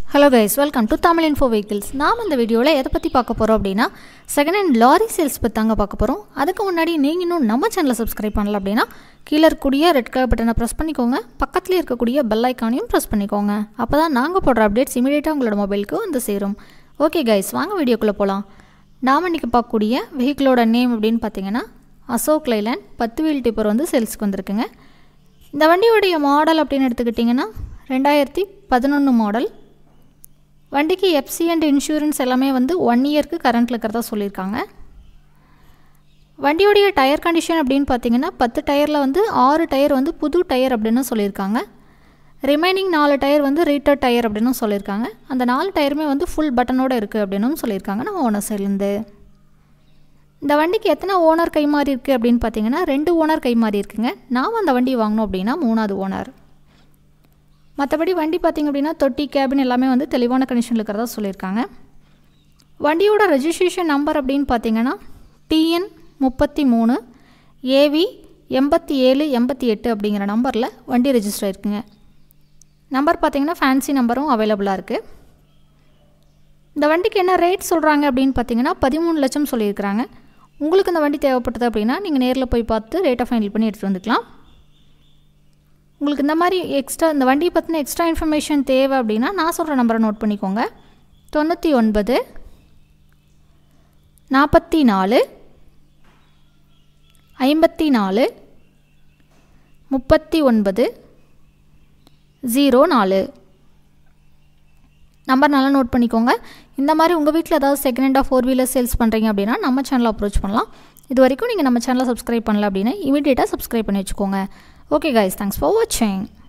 hello guys welcome to Tamil info vehicles நாம் இந்த வீடியோவில் எதை பற்றி பார்க்க போகிறோம் அப்படின்னா செகண்ட் ஹேண்ட் லாரி சேல்ஸ் பற்றி தாங்க பார்க்க போகிறோம் அதுக்கு முன்னாடி நீங்கள் இன்னும் நம்ம சேனலை சப்ஸ்கிரைப் பண்ணல அப்படின்னா கீழே இருக்கக்கூடிய ரெட் கலர் பட்டனை ப்ரெஸ் பண்ணிக்கோங்க பக்கத்துலேயே இருக்கக்கூடிய பெல் ஐக்கானையும் ப்ரெஸ் பண்ணிக்கோங்க அப்போ தான் நாங்கள் போடுற அப்டேட்ஸ் இமீடியட்டாக உங்களோட மொபைலுக்கு வந்து சேரும் ஓகே கைஸ் வாங்க வீடியோக்குள்ளே போகலாம் நாம் இன்றைக்கி பார்க்கக்கூடிய வெஹிக்கிளோட நேம் அப்படின்னு பார்த்தீங்கன்னா அசோக் லைலேண்ட் பத்து வீல் டிப்பர் வந்து சேல்ஸுக்கு வந்திருக்குங்க இந்த வண்டியோடைய மாடல் அப்படின்னு எடுத்துக்கிட்டிங்கன்னா ரெண்டாயிரத்தி பதினொன்று மாடல் வண்டிக்கு எஃப்சி அண்ட் இன்சூரன்ஸ் எல்லாமே வந்து ஒன் இயர்க்கு கரண்ட்டில் இருக்கிறதா சொல்லியிருக்காங்க வண்டியோடைய டயர் கண்டிஷன் அப்படின்னு பார்த்தீங்கன்னா பத்து டயரில் வந்து ஆறு டயர் வந்து புது டயர் அப்படின்னு சொல்லியிருக்காங்க ரிமைனிங் நாலு டயர் வந்து ரீட்டர் டயர் அப்படின்னு சொல்லியிருக்காங்க அந்த நாலு டயருமே வந்து ஃபுல் பட்டனோடு இருக்குது அப்படின்னு சொல்லியிருக்காங்க நம்ம ஓனர் சைட்லேருந்து இந்த வண்டிக்கு எத்தனை ஓனர் கை மாறி இருக்குது அப்படின்னு பார்த்தீங்கன்னா ரெண்டு ஓனர் கை மாறி இருக்குங்க நாம் அந்த வண்டி வாங்கினோம் அப்படின்னா மூணாவது ஓனர் மற்றபடி வண்டி பார்த்திங்க அப்படின்னா தொட்டி கேபின் எல்லாமே வந்து தெளிவான கண்டிஷனில் இருக்கிறதா சொல்லியிருக்காங்க வண்டியோட ரெஜிஸ்ட்ரேஷன் நம்பர் அப்படின்னு பார்த்தீங்கன்னா டிஎன் முப்பத்தி மூணு ஏவி எண்பத்தி ஏழு எண்பத்தி எட்டு அப்படிங்கிற நம்பரில் வண்டி ரெஜிஸ்டர் ஆயிருக்குங்க நம்பர் பார்த்தீங்கன்னா ஃபேன்சி நம்பரும் அவைலபிளாக இருக்குது இந்த வண்டிக்கு என்ன ரேட் சொல்கிறாங்க அப்படின்னு பார்த்தீங்கன்னா பதிமூணு லட்சம் சொல்லியிருக்கிறாங்க உங்களுக்கு இந்த வண்டி தேவைப்பட்டது அப்படின்னா நீங்கள் நேரில் போய் பார்த்து ரேட்டை ஃபைனல் பண்ணி எடுத்துகிட்டு வந்துக்கலாம் உங்களுக்கு இந்த மாதிரி எக்ஸ்ட்ரா இந்த வண்டியை பற்றின எக்ஸ்ட்ரா இன்ஃபர்மேஷன் தேவை அப்படின்னா நான் சொல்கிற நம்பரை நோட் பண்ணிக்கோங்க தொண்ணூற்றி ஒன்பது நாற்பத்தி நாலு ஐம்பத்தி நாலு முப்பத்தி ஒன்பது ஜீரோ நாலு நம்பர் நல்லா நோட் பண்ணிக்கோங்க இந்த மாதிரி உங்கள் வீட்டில் ஏதாவது செகண்ட் ஹேண்டாக ஃபோர் வீலர் சேல்ஸ் பண்ணுறீங்க அப்படின்னா நம்ம சேனலை அப்ரோச் பண்ணலாம் இது வரைக்கும் நீங்கள் நம்ம சேனலை சப்ஸ்கிரைப் பண்ணல அப்படின்னா இமீடியட்டாக சப்ஸ்கிரைப் பண்ணி வச்சுக்கோங்க ஓகே கைஸ் தேங்க்ஸ் ஃபார் வாட்சிங்